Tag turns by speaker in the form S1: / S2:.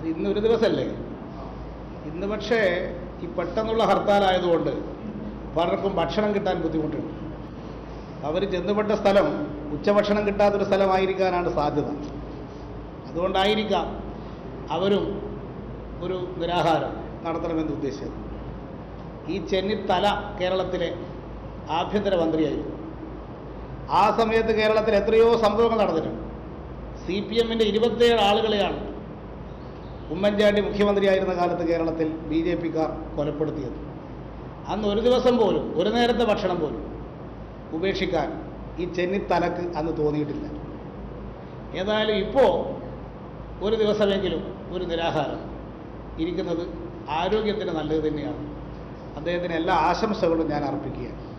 S1: ഇന്ന് ഒരു ദിവസമല്ലേ ഇന്ന് പക്ഷേ ഈ പെട്ടെന്നുള്ള ഹർത്താലായതുകൊണ്ട് പലർക്കും ഭക്ഷണം കിട്ടാൻ ബുദ്ധിമുട്ടുണ്ട് അവർ ചെന്നുപെട്ട സ്ഥലം ഉച്ചഭക്ഷണം കിട്ടാത്തൊരു സ്ഥലമായിരിക്കാനാണ് സാധ്യത അതുകൊണ്ടായിരിക്കാം അവരും ഒരു നിരാഹാരം നടത്തണമെന്ന് ഉദ്ദേശിച്ചത് ഈ ചെന്നിത്തല കേരളത്തിലെ ആഭ്യന്തരമന്ത്രിയായിരുന്നു ആ സമയത്ത് കേരളത്തിൽ എത്രയോ സംഭവങ്ങൾ നടന്നിട്ടുണ്ട് സി പി എമ്മിൻ്റെ ഇരുപത്തേഴ് ആളുകളെയാണ് ഉമ്മൻചാണ്ടി മുഖ്യമന്ത്രിയായിരുന്ന കാലത്ത് കേരളത്തിൽ ബി ജെ പിക്കാർ കൊലപ്പെടുത്തിയത് അന്ന് ഒരു ദിവസം പോലും ഒരു നേരത്തെ ഭക്ഷണം പോലും ഉപേക്ഷിക്കാൻ ഈ ചെന്നിത്തലക്ക് അന്ന് തോന്നിയിട്ടില്ല ഏതായാലും ഇപ്പോൾ ഒരു ദിവസമെങ്കിലും ഒരു നിരാഹാരം ഇരിക്കുന്നത് ആരോഗ്യത്തിന് നല്ലത് തന്നെയാണ് അദ്ദേഹത്തിന് എല്ലാ ആശംസകളും ഞാൻ അർപ്പിക്കുകയാണ്